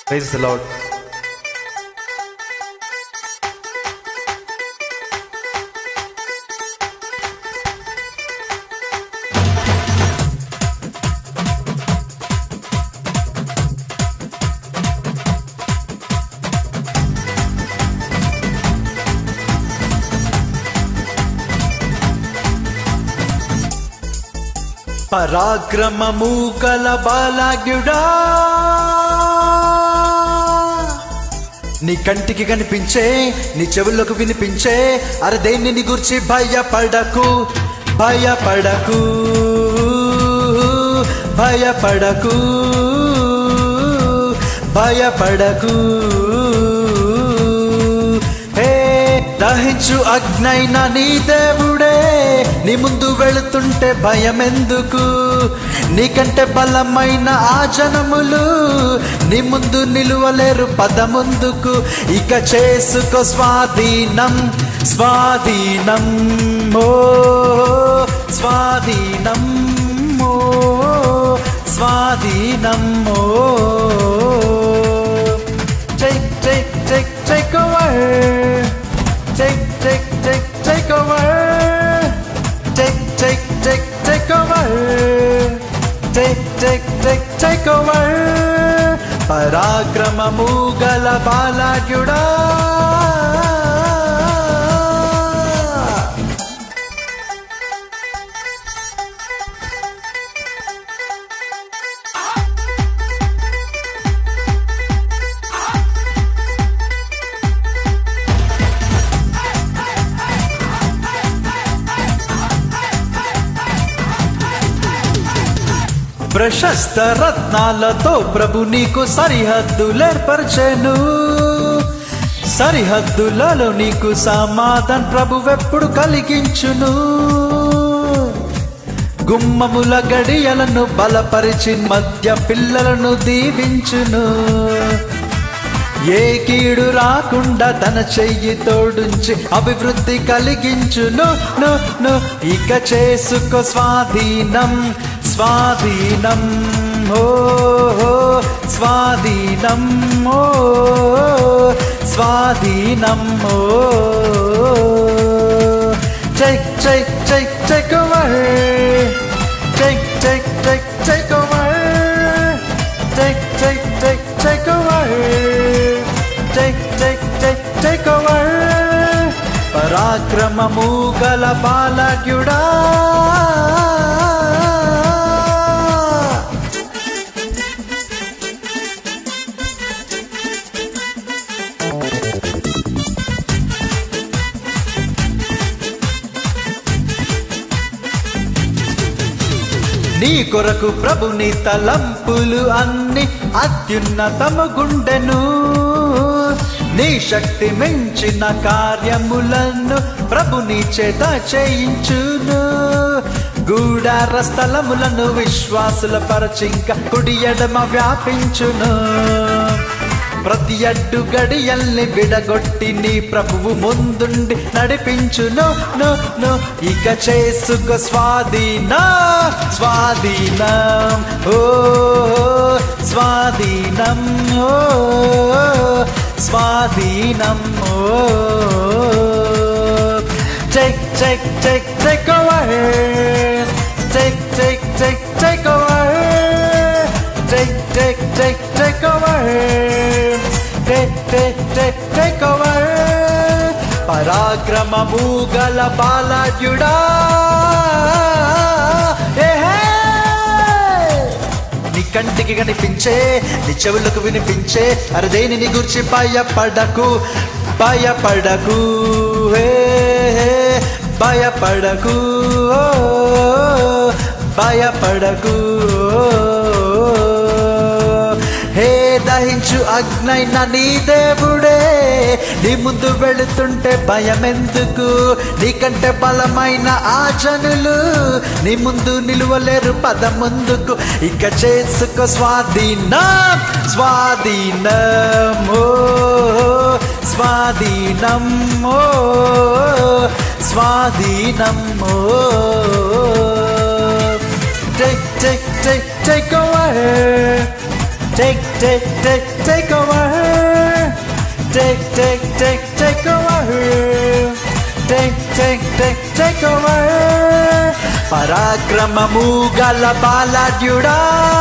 Praise the Lord. పరాక్రమము కల బాలాగ్యుడా నీ కంటికి కనిపించే నీ చెవులకు వినిపించే అరే దేన్ని గురించి భయపడకు భయపడకు భయపడకు భయపడకు హే దహించు అగ్నైన నీ దేవుడే నీ ముందు వెళుతుంటే భయమెందుకు నీకంటే బలమైన ఆ జనములు నీ ముందు నిలువలేరు పదముందుకు ఇక చేసుకో స్వాధీనం స్వాధీనం ఓ స్వాధీనం ఓ స్వాధీనం ఓ take, take, take, take over. Take, take, take, take over. Take, take, take, take over. Take, take, take, take over. పరాక్రమము గల బాలాగ్యుడా ప్రశస్త రత్నాలతో ప్రభు నీకు సరిహద్దులేర్పరచెను సరిహద్దులలో నీకు సమాధాన్ ప్రభువెప్పుడు కలిగించును గుమ్మముల గడియలను బలపరిచి మధ్య పిల్లలను దీవించును ఏ కీడు రాకుండా తన చెయ్యి తోడుంచి అభివృద్ధి కలిగించును ను ను ఇక చేసుకో స్వాధీనం స్వాధీనం ఓ ఓ, స్వాధీనం ఓ స్వాధీనం ఓ Take, take, take, take over. Take, take, take, take over. Take, take, take, take over. Take, take, take, take over. పరాక్రమము గల బాలగ్యుడా నీ కొరకు ప్రభుని తలంపులు అన్ని అత్యున్నతము గుండెను నీ శక్తి మించిన కార్యములను ప్రభుని చేత చేయించును గూడార స్థలములను విశ్వాసుల పరచింక కుడి ఎడమ వ్యాపించును ప్రతి అడ్డు గడియల్ని విడగొట్టి నీ ప్రభువు ముందుండి నడిపించును ను ను ఇక చేసుకో స్వాధీన స్వాధీనం ఓ స్వాధీనం ఓ స్వాధీనం ఓ Take, take, take, take over. Take, take, take, take over. Take, take, take, take over. Take, take, take, take over. పరాక్రమము గల బాలాడ్యుడా ఏహే! నీ కంటికి కనిపించే నీ చెవులకు వినిపించే అరే దేనిని గురించి భయపడకు భయపడకు హే హే, భయపడకు ఓ, భయపడకు హే దహించు అగ్నైన నీ దేవుడే నీ ముందు వెళుతుంటే భయమెందుకు నీకంటే బలమైన ఆ జనులు నీ ముందు నిలువలేరు పద ముందుకు ఇక చేసుకో స్వాధీనం స్వాధీనం ఓ స్వాధీనం ఓ స్వాధీనం ఓ Take, take, take, take over. Take, take, take, take over. Take, take, take, take over. Take, take, take, take over. పరాక్రమము గల బాలాడ్యుడా